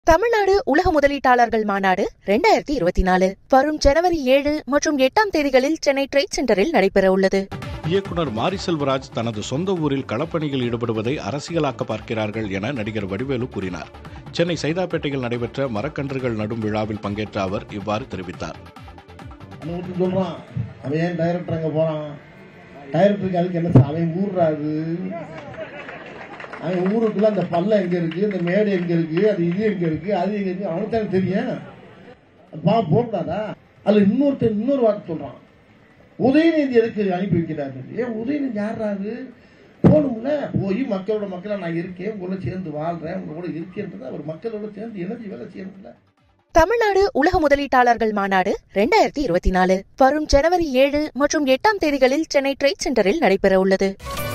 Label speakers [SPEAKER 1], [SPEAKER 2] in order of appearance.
[SPEAKER 1] தமிழ்நாடு உலக முதலீட்டாளர்கள் மாநாடு ரெண்டாயிரத்தி இருபத்தி நாலு வரும் ஜனவரி ஏழு மற்றும் எட்டாம் தேதிகளில் சென்னை ட்ரேட் சென்டரில் நடைபெற உள்ளது
[SPEAKER 2] இயக்குனர் மாரி செல்வராஜ் தனது சொந்த ஊரில் களப்பணியில் ஈடுபடுவதை அரசியலாக்க பார்க்கிறார்கள் என நடிகர் வடிவேலு கூறினார் சென்னை சைதாப்பேட்டையில் நடைபெற்ற மரக்கன்றுகள் நடும் விழாவில் பங்கேற்ற அவர் இவ்வாறு தெரிவித்தார்
[SPEAKER 3] அவன் ஒருத்தன் சொல்றான் அவன் ஏன் டைரக்டர் அங்கே போறான் டைரக்டருக்கு அதுக்கு என்ன சார் அவன் ஊர்றாரு அவன் ஊருக்குள்ள அந்த பள்ளம் எங்க இருக்கு இந்த மேடு எங்க இருக்கு அது இது எங்க இருக்கு அது எங்க இருக்கு அவனுக்கு தானே தெரியும் பா போகக்கூடாதா அதுல இன்னொருத்தன் இன்னொரு வார்த்தை சொல்றான் உதயநிதி எதுக்கு அனுப்பி வைக்கிறாரு ஏன் உதயநிதி யாராரு போகணும்ல போய் மக்களோட மக்களா நான் இருக்கேன் உங்களோட சேர்ந்து வாழ்றேன் உங்க கூட இருக்கேன்றது அவர் மக்களோட சேர்ந்து இணைஞ்சு வேலை செய்யணும்ல
[SPEAKER 1] தமிழ்நாடு உலக முதலீட்டாளர்கள் மாநாடு ரெண்டாயிரத்தி இருபத்தி நாலு வரும் ஜனவரி ஏழு மற்றும் எட்டாம் தேதிகளில் சென்னை ட்ரேட் சென்டரில் நடைபெற உள்ளது